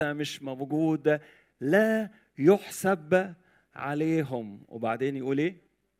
مش موجود لا يحسب عليهم وبعدين يقول ايه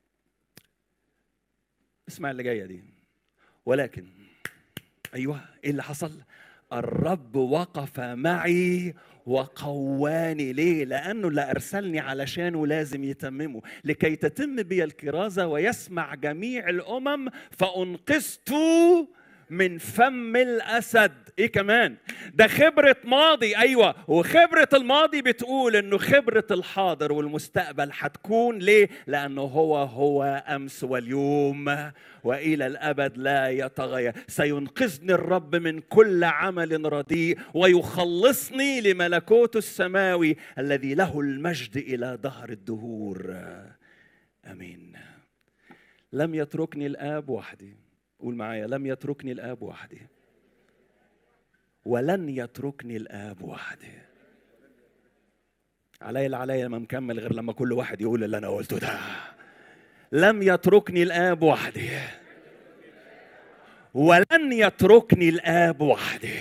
اسمع اللي جايه دي ولكن ايوه ايه اللي حصل الرب وقف معي وقواني ليه لانه اللي ارسلني علشانه لازم يتممه لكي تتم بي الكرازه ويسمع جميع الامم فانقذت من فم الاسد ايه كمان ده خبره ماضي ايوه وخبره الماضي بتقول انه خبره الحاضر والمستقبل هتكون ليه لانه هو هو امس واليوم والى الابد لا يتغير سينقذني الرب من كل عمل رديء ويخلصني لملكوته السماوي الذي له المجد الى دهر الدهور امين لم يتركني الاب وحدي قول معايا لم يتركني الاب وحدي ولن يتركني الاب وحدي علي اللي عليا ما مكمل غير لما كل واحد يقول اللي انا قلته ده لم يتركني الاب وحدي ولن يتركني الاب وحدي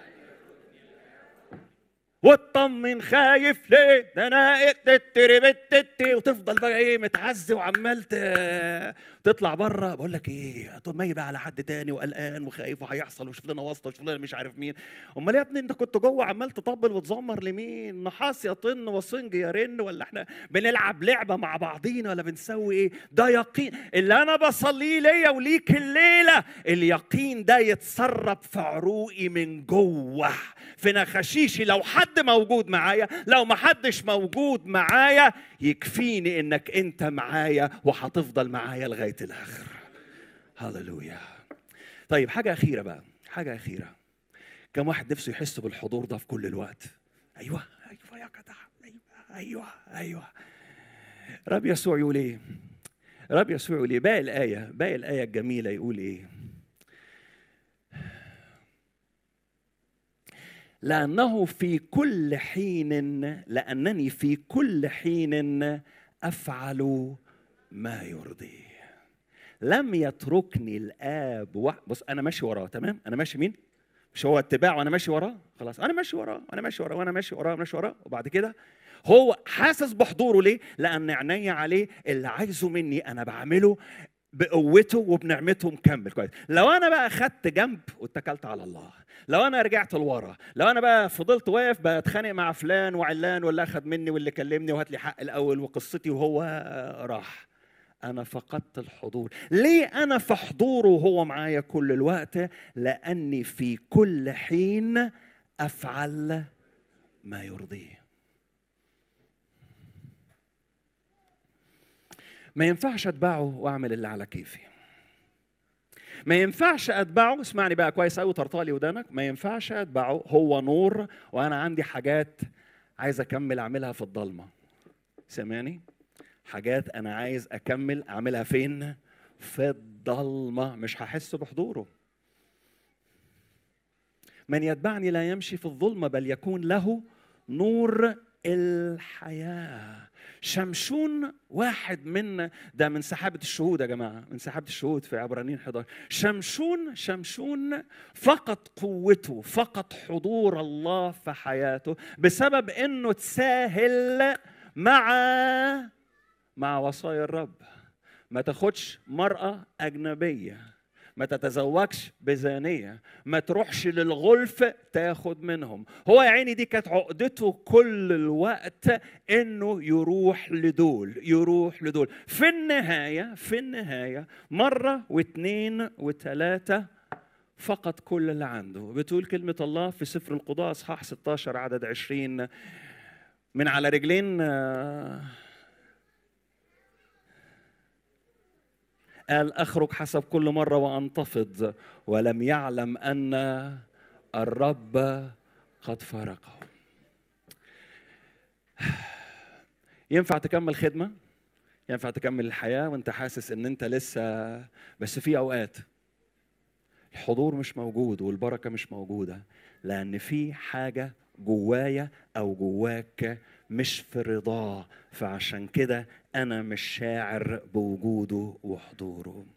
واطمن خايف ليه ده انا تتربتتي وتفضل بقى ايه متعزي وعمال تطلع بره بقول لك ايه ما بقى على حد تاني وقلقان وخايف وهيحصل وشوف لنا واسطه وشوف لنا مش عارف مين امال يا ابني انت كنت جوه عمال تطبل وتزمر لمين نحاس يطن وصنج يرن ولا احنا بنلعب لعبه مع بعضينا ولا بنسوي ايه ده يقين اللي انا بصليه ليا وليك الليله اليقين ده يتسرب في عروقي من جوه في نخاشيشي لو حد موجود معايا لو ما حدش موجود معايا يكفيني انك انت معايا وهتفضل معايا لغايه الاخر هللويا طيب حاجه اخيره بقى حاجه اخيره كم واحد نفسه يحس بالحضور ده في كل الوقت ايوه ايوه يا جدع ايوه ايوه ايوه رب يسوع يقول ايه رب يسوع يقول ايه باقي الايه باقي الايه الجميله يقول ايه لأنه في كل حين لأنني في كل حين أفعل ما يرضيه لم يتركني الآب و... بص أنا ماشي وراه تمام أنا ماشي مين مش هو اتباع وأنا ماشي وراه خلاص أنا ماشي وراه أنا ماشي وراه وأنا ماشي وراه ماشي وراه وبعد كده هو حاسس بحضوره ليه؟ لأن عيني عليه اللي عايزه مني أنا بعمله بقوته وبنعمته مكمل كويس لو انا بقى خدت جنب واتكلت على الله لو انا رجعت لورا لو انا بقى فضلت واقف بتخانق مع فلان وعلان واللي اخذ مني واللي كلمني وهات لي حق الاول وقصتي وهو راح انا فقدت الحضور ليه انا في حضوره وهو معايا كل الوقت لاني في كل حين افعل ما يرضيه ما ينفعش اتبعه واعمل اللي على كيفي ما ينفعش اتبعه اسمعني بقى كويس قوي طرطالي ودانك ما ينفعش اتبعه هو نور وانا عندي حاجات عايز اكمل اعملها في الضلمه سامعني حاجات انا عايز اكمل اعملها فين في الضلمه مش هحس بحضوره من يتبعني لا يمشي في الظلمه بل يكون له نور الحياه شمشون واحد من ده من سحابة الشهود يا جماعة من سحابة الشهود في عبرانيين 11 شمشون شمشون فقد قوته فقد حضور الله في حياته بسبب انه تساهل مع مع وصايا الرب ما تاخدش مرأة أجنبية ما تتزوجش بزانية ما تروحش للغلف تاخد منهم هو يا عيني دي كانت عقدته كل الوقت انه يروح لدول يروح لدول في النهاية في النهاية مرة واثنين وثلاثة فقط كل اللي عنده بتقول كلمة الله في سفر القضاء اصحاح 16 عدد 20 من على رجلين قال اخرج حسب كل مره وانتفض ولم يعلم ان الرب قد فارقه ينفع تكمل خدمه ينفع تكمل الحياه وانت حاسس ان انت لسه بس في اوقات الحضور مش موجود والبركه مش موجوده لان في حاجه جوايا او جواك مش في رضاه فعشان كده انا مش شاعر بوجوده وحضوره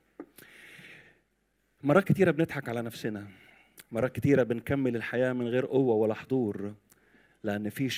مرات كتيره بنضحك على نفسنا مرات كتيره بنكمل الحياه من غير قوه ولا حضور لان في